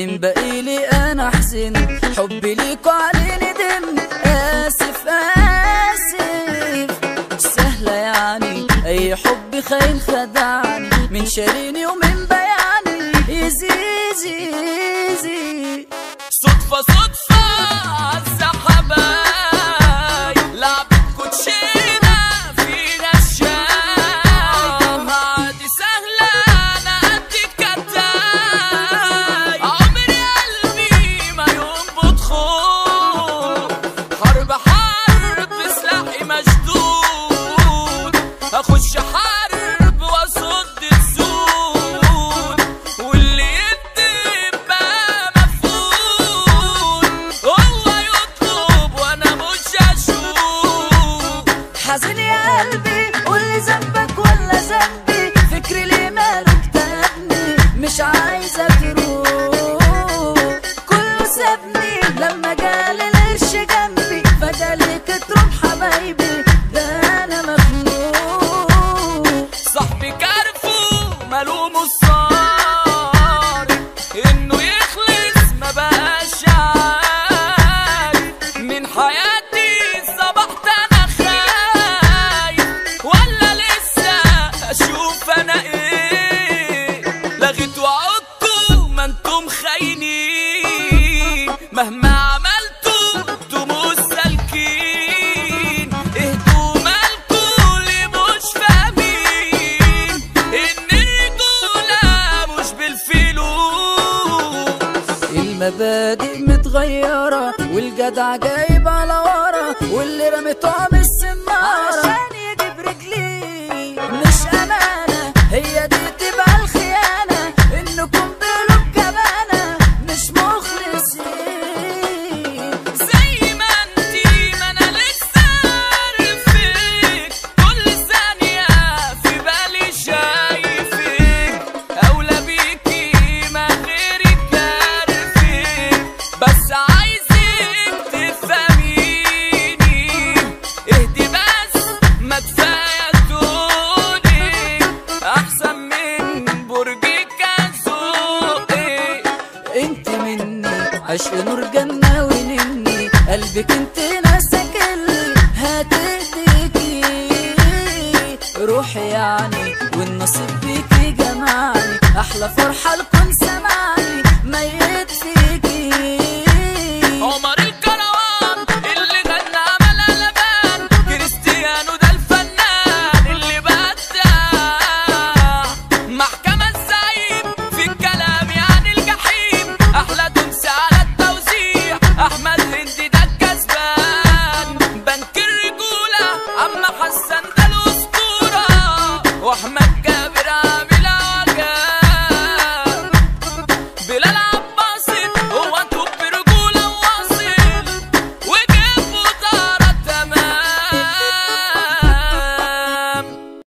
من بقيلي انا حزن حبي ليكوا عليه ندم اسف اسف سهلة يعني اي حب خاين خدعني من شاريني ومن بيعني يزيزي يزي صدفة صدفة عالسحباي لعبة كوتشينة فينا الشاي عادي سهلة أنا قد الكتاي عمري قلبي ما ينبض خوف حرب حرب سلاحي مشدود أخش حرب وأصد السود واللي يكتب بقى مفقود هو يطلب وأنا مش هشوف حزين يا قلبي قولي ذنبك ولا ذنبي فكري ليه ماله كتبني مش عايزة تروح كله سابني لما جالي القرش جنبي فجالي كترهم حبايبي ده انا مخنوق صاحبي كارفو ملوم الصار انه يخلص ما بقاش عارف من حياتي صبحت انا خايف ولا لسه اشوف انا ايه لغيت وعدكم ما انتم خاينين مهما عملتوا انتم مش سالكين اهدوا مالكوا اللي مش فاهمين ان الرجوله مش بالفلوس المبادئ متغيرة والجدع جايب على ورا واللي رميته عم السمارة عشان يجيب رجلي مش أمانة هي دي تبقى الخيانة إنكم بقلوب كمانة مش مخلصين زي ما انتي ما انا لسه عارفك كل ثانية في بالي شايفك اولى بيكي ما غيرك عارفك بس عايزك تفهميني اهدي بس ما كفاية تقولي احسن من برجك ذوقي انت مني عشق نور جنة ونني قلبك انت ناسك اللي هتهديكي روحي يعني والنصيب بيكي جمعني احلى فرحة لكم سمعني ما